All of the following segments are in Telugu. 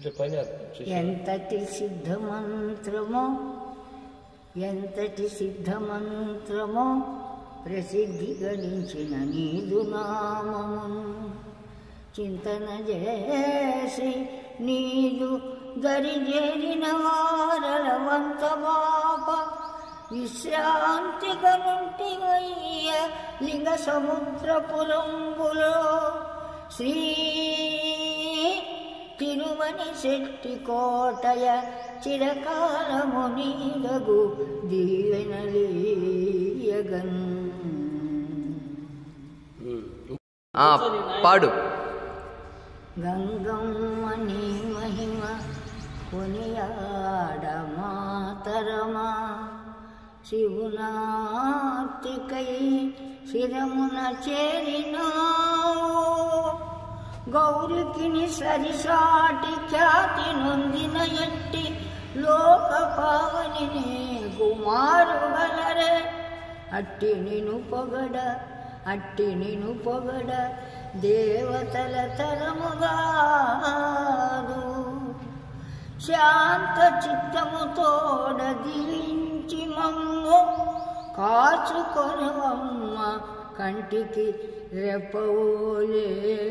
అంటే понятно. чуть-чуть. ఎంతటి సిద్ధమంత్రమో ఎంతటి సిద్ధమంత్రమో ప్రసిద్ధి గణించిన నీదు నామమును చింతన చేసి నీదు దరిజేరిన వారలవంత బాప విశ్రాంతి కనుంటివయ్య లింగ సముద్రపురంబులో శ్రీ తిరుమని శెట్టి కోటయ చిరకాలము నీడగు దీవెనలీయగన్ ఆ, పాడు గంగమ్మని మహిమ కొనియాడ మాతరమా శివునార్తికై శిరమున చేరినావు గౌరికిని సరిసాటి ఖ్యాతి నొందిన ఎట్టి లోక పావని కుమారుగలరే అట్టి నిను పొగడ అట్టి నిను పొగడ దేవతల తరముగాదు శాంత చిత్తముతోడ దీవించి మమ్ము కాచుకొనవమ్మ కంటికి రెప్పవులే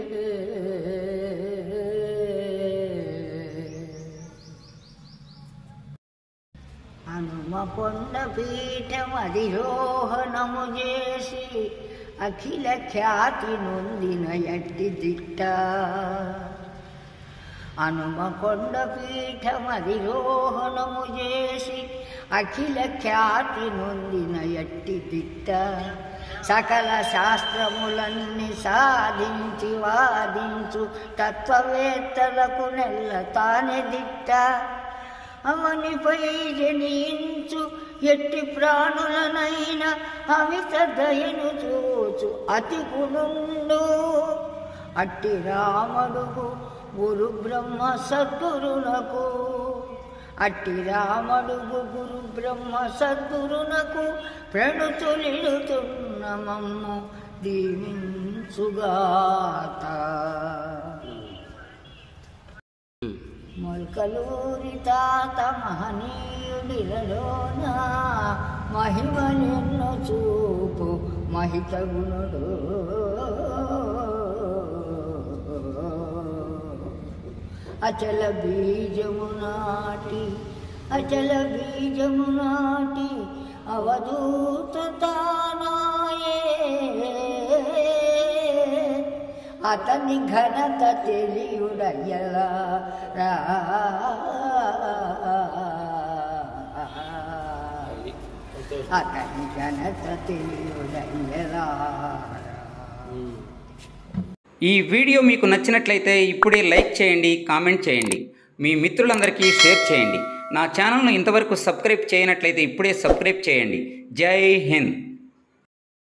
హనుమ కొండ పీఠం అధిరోహణము చేసి అఖిల ఖ్యాతి నొందిన ఎట్టి దిట్ట హనుమ కొండ పీఠం అధిరోహణము చేసి అఖిల ఖ్యాతి నొందిన ఎట్టి దిట్ట సకల శాస్త్రములన్నీ సాధించి వాదించు తత్వవేత్తలకు నెల్ల తానే దిట్ట అవనిపై జనించు ఎట్టి ప్రాణులనైన అమిత దయను చూచు అతి గుణుండు అట్టి రామడుగు గురు బ్రహ్మ సద్గురునకు అట్టి రామడుగు గురు బ్రహ్మ సద్గురునకు ప్రణుతులిడుతున్న మమ్ము దీవించుగాత మొల్కలూరి తాత మహనీయుడిలలోన మహిమలెన్నో చూపు మహిత గుణుడు అచల బీజము నాటి అచల బీజము నాటి అవధూత తానాయే అతని ఘనత తెలియుడయ్యలా రా అది అంతే అతని ఘనత తెలియుడయ్యలా ఉమ్. ఈ వీడియో మీకు నచ్చినట్లయితే ఇప్పుడే లైక్ చేయండి కామెంట్ చేయండి మీ మిత్రులందరికీ షేర్ చేయండి నా ఛానల్ను ఇంతవరకు సబ్స్క్రైబ్ చేయనట్లయితే ఇప్పుడే సబ్స్క్రైబ్ చేయండి జై హింద్